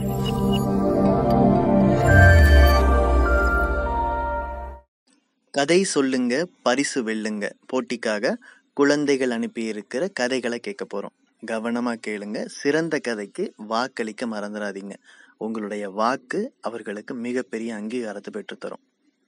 கதை சொல்லுங்க பரிசு வெல்லுங்க போட்டிக்காக குழந்தைகள் அனுப்பியிருக்கிற கதைகளை கேட்க போறோம் கவனமா கேளுங்க சிறந்த கதைக்கு வாக்களிக்க மறந்துடாதீங்க உங்களுடைய வாக்கு அவர்களுக்கு மிகப்பெரிய அங்கீகாரத்தை பெற்றுத்தரும்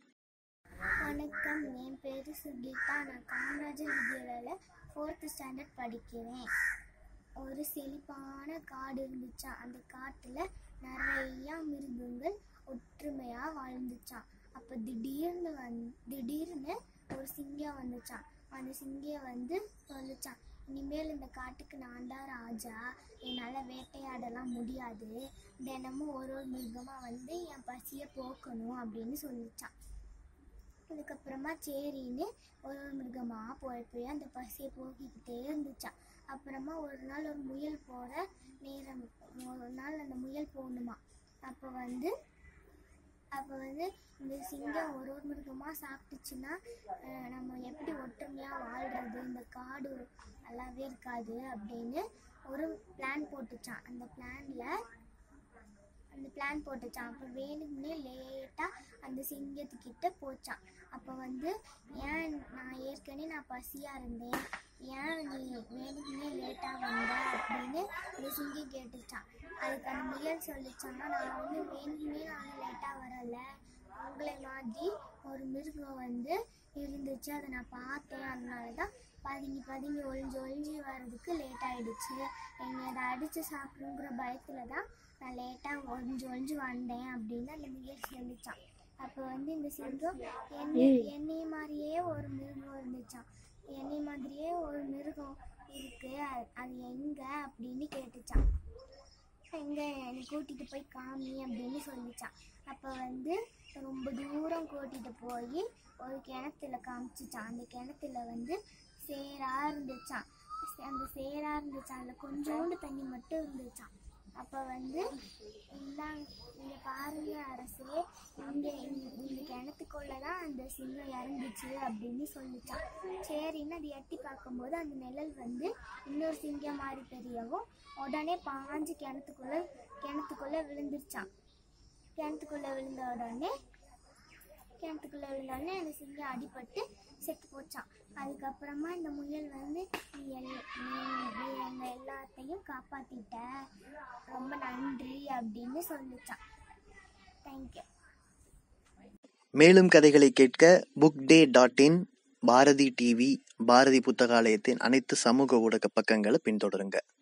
வணக்கம் என் பேர் சுகீதா நான் காமராஜர் வித்யாலயில் ஃபோர்த்து ஸ்டாண்டர்ட் படிக்கிறேன் ஒரு செழிப்பான காடு இருந்துச்சாம் அந்த காட்டில் நிறையா மிருகங்கள் ஒற்றுமையாக வாழ்ந்துச்சாம் அப்போ திடீர்னு வந் திடீர்னு ஒரு சிங்கம் வந்துச்சாம் அந்த சிங்கம் வந்து சொல்லுச்சான் இனிமேல் இந்த காட்டுக்கு நான் தான் ராஜா என்னால் வேட்டையாடலாம் முடியாது தினமும் ஒரு ஒரு மிருகமாக வந்து என் பசியை போக்கணும் அப்படின்னு சொல்லிச்சான் அதுக்கப்புறமா சரின்னு ஒரு ஒரு மிருகமாக போய் போய் அந்த பசியை போக்கிக்கிட்டே இருந்துச்சான் அப்புறமா ஒரு நாள் ஒரு முயல் போகிற நேரம் ஒரு நாள் அந்த முயல் போகணுமா அப்போ வந்து அப்போ வந்து இந்த சிங்கம் ஒரு ஒரு மிருகமாக சாப்பிட்டுச்சுன்னா அஹ், நம்ம எப்படி ஒற்றுமையாக வாழ்கிறது இந்த காடு நல்லாவே இருக்காது அப்படின்னு ஒரு பிளான் போட்டுச்சான் அந்த பிளானில் அந்த பிளான் போட்டுச்சான் அப்போ வேணும்னே லேட்டாக அந்த சிங்கத்துக்கிட்ட போச்சான் அப்போ வந்து ஏன் நான் ஏற்கனவே நான் பசியாக இருந்தேன் ஏன் நீ வேணும்னே லேட்டாக வந்த அப்படின்னு அந்த சிங்கம் கேட்டுச்சான் அதுக்கு அந்த முயல் சொல்லிச்சான்னா நான் வந்து வேணும்னே நான் லேட்டாக வரல உங்களை மாதிரி ஒரு மிருகம் வந்து இருந்துச்சு அதை நான் பார்த்தேன் அதனால தான் பதுங்கி பதுங்கி ஒளிஞ்சு ஒளிஞ்சு வர்றதுக்கு லேட் ஆயிடுச்சு என்னை அதை அடித்து சாப்பிடுங்கிற பயத்தில் தான் நான் லேட்டாக ஒளிஞ்சு ஒளிஞ்சு வந்தேன் அப்படின்னு அந்த முயல் சொல்லிச்சான் அப்போ வந்து இந்த சிங்கம் என்னை என்னைய மாதிரியே ஒரு மிருகம் இருந்துச்சான் என்னை மாதிரியே ஒரு மிருகம் இருக்கு அது- அது எங்க அப்படின்னு கேட்டுச்சான் எங்க என்னை கூட்டிட்டு போய் காமி அப்படின்னு சொல்லிச்சான் அப்போ வந்து ரொம்ப தூரம் கூட்டிட்டு போய் ஒரு கிணத்துல காமிச்சிச்சான் அந்த கிணத்துல வந்து சேரா இருந்துச்சான் அந்த சேரா இருந்துச்சான் அதில் கொஞ்சோண்டு தண்ணி மட்டும் இருந்துச்சான் அப்போ வந்து இந்தாங்க இங்கே பாருங்க அரசே இங்கே இந்த கிணத்துக்குள்ள தான் அந்த சிங்கம் இறங்குச்சு அப்படின்னு சொல்லிச்சான் சரின்னு அது எட்டி பார்க்கும்போது அந்த நிழல் வந்து இன்னொரு சிங்கம் மாதிரி தெரியவும் உடனே பாஞ்சு கிணத்துக்குள்ள கிணத்துக்குள்ள விழுந்துருச்சான் கிணத்துக்குள்ள விழுந்த உடனே கிணத்துக்குள்ள விழுந்த உடனே அந்த சிங்கம் அடிபட்டு செத்து போச்சான் அதுக்கப்புறமா இந்த முயல் வந்து நீ எல் நீ நீ எங்க எல்லாத்தையும் காப்பாத்திட்ட ரொம்ப நன்றி அப்படின்னு சொல்லிச்சான் தேங்க்யூ மேலும் கதைகளை கேட்க book day dot in Bharathi TV Bharathi புத்தகாலயத்தின் அனைத்து சமூக ஊடக பக்கங்களை பின்தொடருங்க